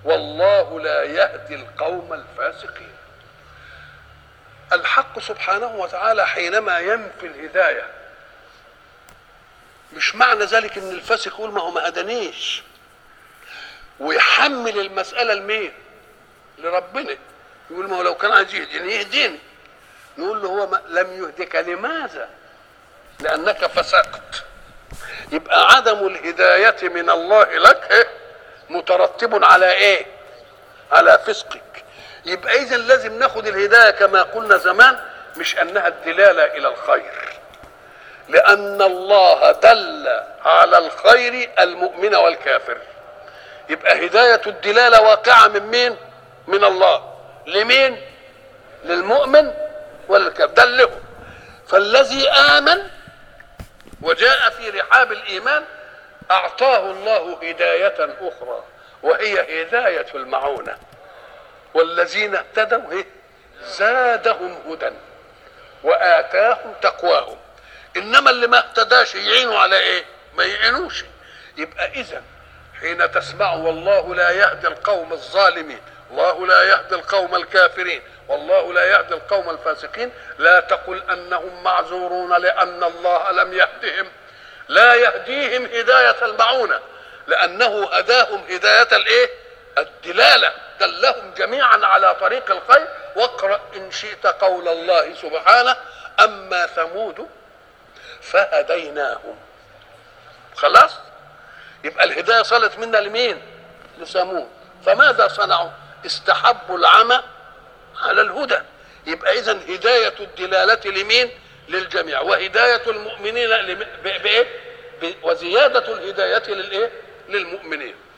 والله لا يهدي القوم الفاسقين الحق سبحانه وتعالى حينما ينفي الهدايه مش معنى ذلك ان الفاسق يقول ما هو ما هدانيش ويحمل المساله لمين لربنا يقول ما هو لو كان عايز يهديني يهديني نقول له هو ما لم يهدك لماذا لانك فسقت يبقى عدم الهدايه من الله لك إيه؟ مترتب على ايه على فسقك يبقى اذا لازم ناخد الهدايه كما قلنا زمان مش انها الدلاله الى الخير لان الله دل على الخير المؤمن والكافر يبقى هدايه الدلاله واقعه من مين من الله لمين للمؤمن والكافر دله فالذي امن وجاء في رحاب الايمان اعطاه الله هدايه اخرى وهي هدايه المعونه والذين اهتدوا إيه؟ زادهم هدى واتاهم تقواهم انما اللي ما اهتداش يعينوا على ايه ما يعينوش يبقى اذا حين تسمع والله لا يهدي القوم الظالمين الله لا يهدي القوم الكافرين والله لا يهدي القوم الفاسقين لا تقل انهم معذورون لان الله لم يهدهم لا يهديهم هدايه المعونه لانه هداهم هدايه الايه الدلاله دلهم جميعا على طريق الخير واقرا ان شئت قول الله سبحانه اما ثمود فهديناهم خلاص يبقى الهدايه صلت منا لمين لثمود فماذا صنعوا استحبوا العمى على الهدى يبقى اذا هدايه الدلاله لمين للجميع وهدايه المؤمنين بايه وزياده الهدايه للايه للمؤمنين